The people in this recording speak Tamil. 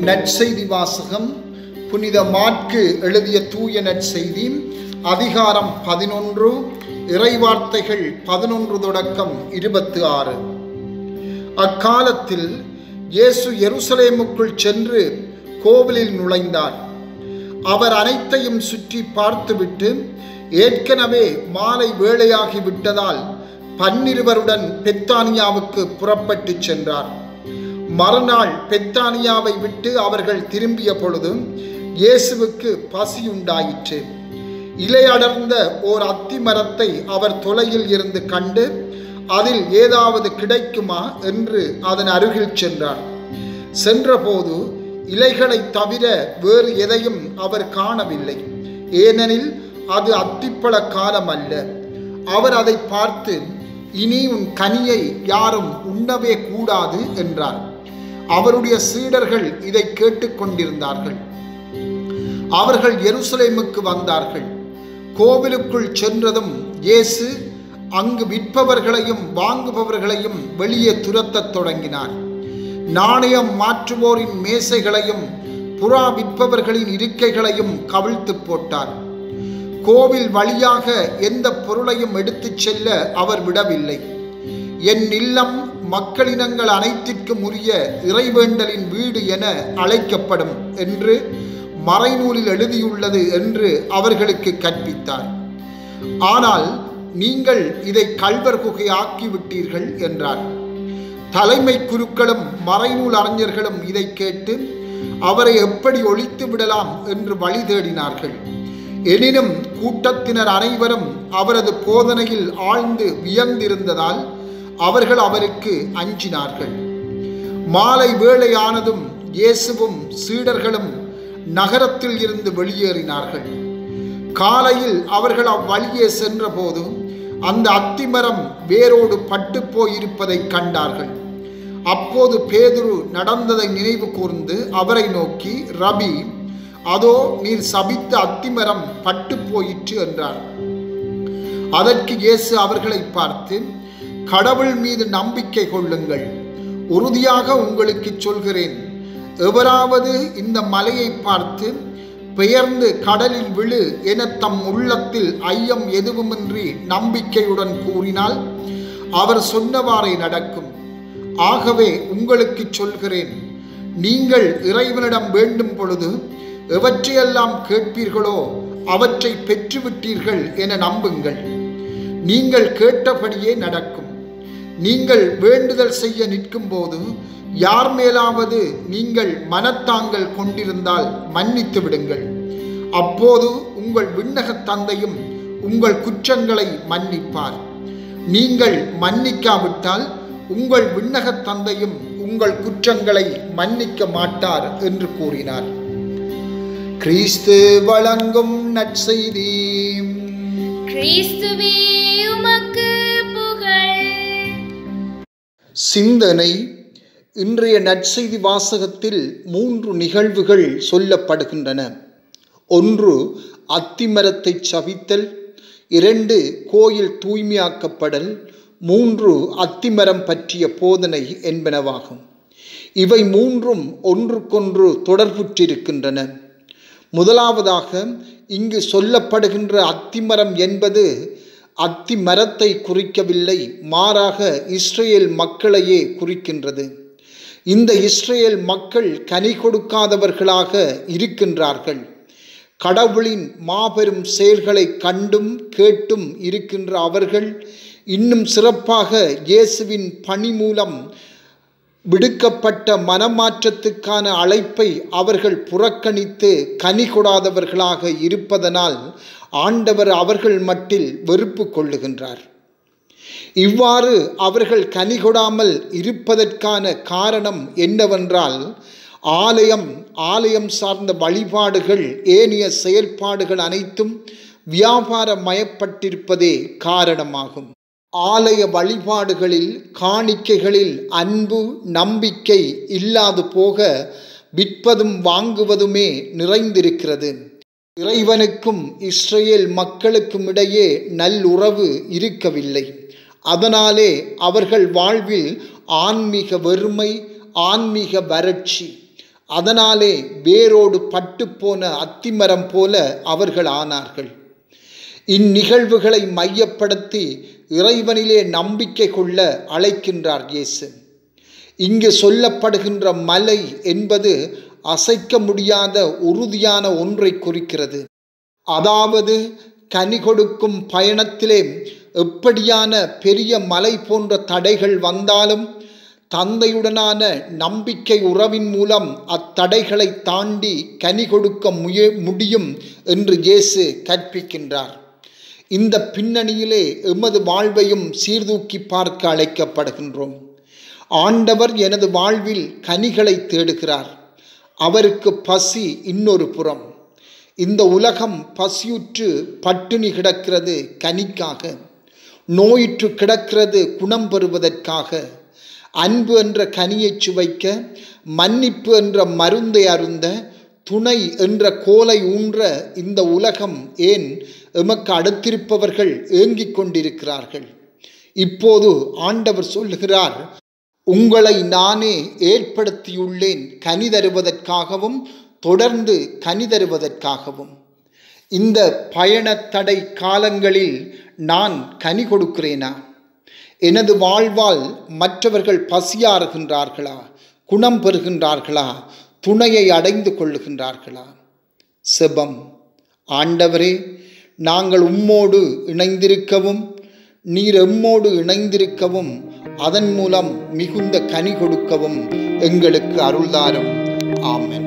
நற்செய்தி வாசகம் புனித மாற்கு எழுதிய தூய நற்செய்தி அதிகாரம் பதினொன்று இறைவார்த்தைகள் பதினொன்று தொடக்கம் இருபத்து ஆறு அக்காலத்தில் இயேசு எருசலேமுக்குள் சென்று கோவிலில் நுழைந்தார் அவர் அனைத்தையும் சுற்றி பார்த்துவிட்டு ஏற்கனவே மாலை வேளையாகி விட்டதால் பன்னிருவருடன் பெத்தானியாவுக்கு புறப்பட்டு சென்றார் மறுநாள் பெத்தானியாவை விட்டு அவர்கள் திரும்பிய பொழுது இயேசுவுக்கு பசியுண்டாயிற்று இலையடர்ந்த ஓர் அத்தி மரத்தை அவர் தொலையில் இருந்து கண்டு அதில் ஏதாவது கிடைக்குமா என்று அதன் அருகில் சென்றார் சென்றபோது இலைகளை தவிர வேறு எதையும் அவர் காணவில்லை ஏனெனில் அது அத்திப்பழ காலம் அல்ல அவர் அதை பார்த்து இனி உன் கனியை யாரும் உண்ணவே கூடாது என்றார் அவருடைய சீடர்கள் இதை கேட்டுக்கொண்டிருந்தார்கள் அவர்கள் எருசலேமுக்கு வந்தார்கள் கோவிலுக்குள் சென்றதும் இயேசு அங்கு விற்பவர்களையும் வாங்குபவர்களையும் வெளியே துரத்தத் தொடங்கினார் நாணயம் மாற்றுவோரின் மேசைகளையும் புறா விற்பவர்களின் இருக்கைகளையும் கவிழ்த்து போட்டார் கோவில் வழியாக எந்த பொருளையும் எடுத்துச் செல்ல அவர் விடவில்லை என் இல்லம் மக்களினங்கள் அனைத்திற்கும் உரிய இறைவேண்டலின் வீடு என அழைக்கப்படும் என்று மறைநூலில் எழுதியுள்ளது என்று அவர்களுக்கு கற்பித்தார் ஆனால் நீங்கள் இதை கல்வர் குகை ஆக்கிவிட்டீர்கள் என்றார் தலைமை குருக்களும் மறைநூல் அறிஞர்களும் இதை கேட்டு அவரை எப்படி ஒழித்து விடலாம் என்று வழி தேடினார்கள் எனினும் கூட்டத்தினர் அனைவரும் அவரது போதனையில் ஆழ்ந்து வியந்திருந்ததால் அவர்கள் அவருக்கு அஞ்சினார்கள் மாலை வேளையானதும் இயேசுவும் சீடர்களும் நகரத்தில் இருந்து வெளியேறினார்கள் காலையில் அவர்கள் அவ்வழியே சென்றபோது அந்த அத்திமரம் வேரோடு பட்டு போயிருப்பதை கண்டார்கள் அப்போது பேதுரு நடந்ததை நினைவு கூர்ந்து அவரை நோக்கி ரபி அதோ நீர் சபித்த அத்திமரம் பட்டு போயிற்று என்றார் அதற்கு இயேசு அவர்களை பார்த்து கடவுள் மீது நம்பிக்கை கொள்ளுங்கள் உறுதியாக உங்களுக்கு சொல்கிறேன் எவராவது இந்த மலையை பார்த்து பெயர்ந்து கடலில் விழு என தம் உள்ளத்தில் ஐயம் எதுவுமின்றி நம்பிக்கையுடன் கூறினால் அவர் சொன்னவாறே நடக்கும் ஆகவே உங்களுக்கு சொல்கிறேன் நீங்கள் இறைவனிடம் வேண்டும் பொழுது எவற்றையெல்லாம் கேட்பீர்களோ அவற்றை பெற்றுவிட்டீர்கள் என நம்புங்கள் நீங்கள் கேட்டபடியே நடக்கும் நீங்கள் வேண்டுதல் செய்ய நிற்கும் போது யார் மேலாவது நீங்கள் மனத்தாங்கள் கொண்டிருந்தால் மன்னித்து விடுங்கள் அப்போது உங்கள் விண்ணக தந்தையும் உங்கள் குற்றங்களை மன்னிப்பார் நீங்கள் மன்னிக்காவிட்டால் உங்கள் விண்ணக தந்தையும் உங்கள் குற்றங்களை மன்னிக்க மாட்டார் என்று கூறினார் கிறிஸ்து வழங்கும் நற்செய்தி கிறிஸ்துவே உமக்கு புகழ் சிந்தனை இன்றைய நற்செய்தி வாசகத்தில் மூன்று நிகழ்வுகள் சொல்லப்படுகின்றன ஒன்று அத்திமரத்தை சவித்தல் இரண்டு கோயில் தூய்மையாக்கப்படல் மூன்று அத்திமரம் பற்றிய போதனை என்பனவாகும் இவை மூன்றும் ஒன்றுக்கொன்று தொடர்புற்றிருக்கின்றன முதலாவதாக இங்கு சொல்லப்படுகின்ற அத்திமரம் என்பது அத்தி மரத்தை குறிக்கவில்லை மாறாக இஸ்ரேல் மக்களையே குறிக்கின்றது இந்த இஸ்ரேல் மக்கள் கனி கொடுக்காதவர்களாக இருக்கின்றார்கள் கடவுளின் மாபெரும் செயல்களை கண்டும் கேட்டும் இருக்கின்ற அவர்கள் இன்னும் சிறப்பாக இயேசுவின் பணி மூலம் விடுக்கப்பட்ட மனமாற்றத்துக்கான அழைப்பை அவர்கள் புறக்கணித்து கனி கொடாதவர்களாக இருப்பதனால் ஆண்டவர் அவர்கள் மட்டில் வெறுப்பு கொள்ளுகின்றார் இவ்வாறு அவர்கள் கனி கொடாமல் இருப்பதற்கான காரணம் என்னவென்றால் ஆலயம் ஆலயம் சார்ந்த வழிபாடுகள் ஏனைய செயல்பாடுகள் அனைத்தும் வியாபாரமயப்பட்டிருப்பதே காரணமாகும் ஆலய வழிபாடுகளில் காணிக்கைகளில் அன்பு நம்பிக்கை இல்லாது போக விற்பதும் வாங்குவதுமே நிறைந்திருக்கிறது இறைவனுக்கும் இஸ்ரேல் மக்களுக்கும் இடையே நல்லுறவு இருக்கவில்லை அதனாலே அவர்கள் வாழ்வில் ஆன்மீக வெறுமை ஆன்மீக வறட்சி அதனாலே வேரோடு பட்டுப்போன அத்திமரம் போல அவர்கள் ஆனார்கள் இந்நிகழ்வுகளை மையப்படுத்தி இறைவனிலே நம்பிக்கை கொள்ள அழைக்கின்றார் இயேசு இங்கு சொல்லப்படுகின்ற மலை என்பது அசைக்க முடியாத உறுதியான ஒன்றை குறிக்கிறது அதாவது கனி கொடுக்கும் பயணத்திலே எப்படியான பெரிய மலை போன்ற தடைகள் வந்தாலும் தந்தையுடனான நம்பிக்கை உறவின் மூலம் அத்தடைகளை தாண்டி கனி கொடுக்க முய முடியும் என்று இயேசு கற்பிக்கின்றார் இந்த பின்னணியிலே எமது வாழ்வையும் சீர்தூக்கி பார்க்க அழைக்கப்படுகின்றோம் ஆண்டவர் எனது வாழ்வில் கனிகளை தேடுகிறார் அவருக்கு பசி இன்னொரு புறம் இந்த உலகம் பசியுற்று பட்டினி கிடக்கிறது கனிக்காக நோயுற்று கிடக்கிறது குணம் பெறுவதற்காக அன்பு என்ற கனியை சுவைக்க மன்னிப்பு என்ற மருந்தை அருந்த துணை என்ற கோலை ஊன்ற இந்த உலகம் ஏன் எமக்கு அடுத்திருப்பவர்கள் ஏங்கிக் கொண்டிருக்கிறார்கள் இப்போது ஆண்டவர் சொல்லுகிறார் உங்களை நானே ஏற்படுத்தியுள்ளேன் கனி தருவதற்காகவும் தொடர்ந்து கனி தருவதற்காகவும் இந்த பயணத்தடை காலங்களில் நான் கனி கொடுக்கிறேனா எனது வாழ்வால் மற்றவர்கள் பசியாறுகின்றார்களா குணம் பெறுகின்றார்களா துணையை அடைந்து கொள்ளுகின்றார்களா செபம் ஆண்டவரே நாங்கள் உம்மோடு இணைந்திருக்கவும் நீர் எம்மோடு இணைந்திருக்கவும் அதன் மூலம் மிகுந்த கனி கொடுக்கவும் எங்களுக்கு அருள்தாரும் ஆமென்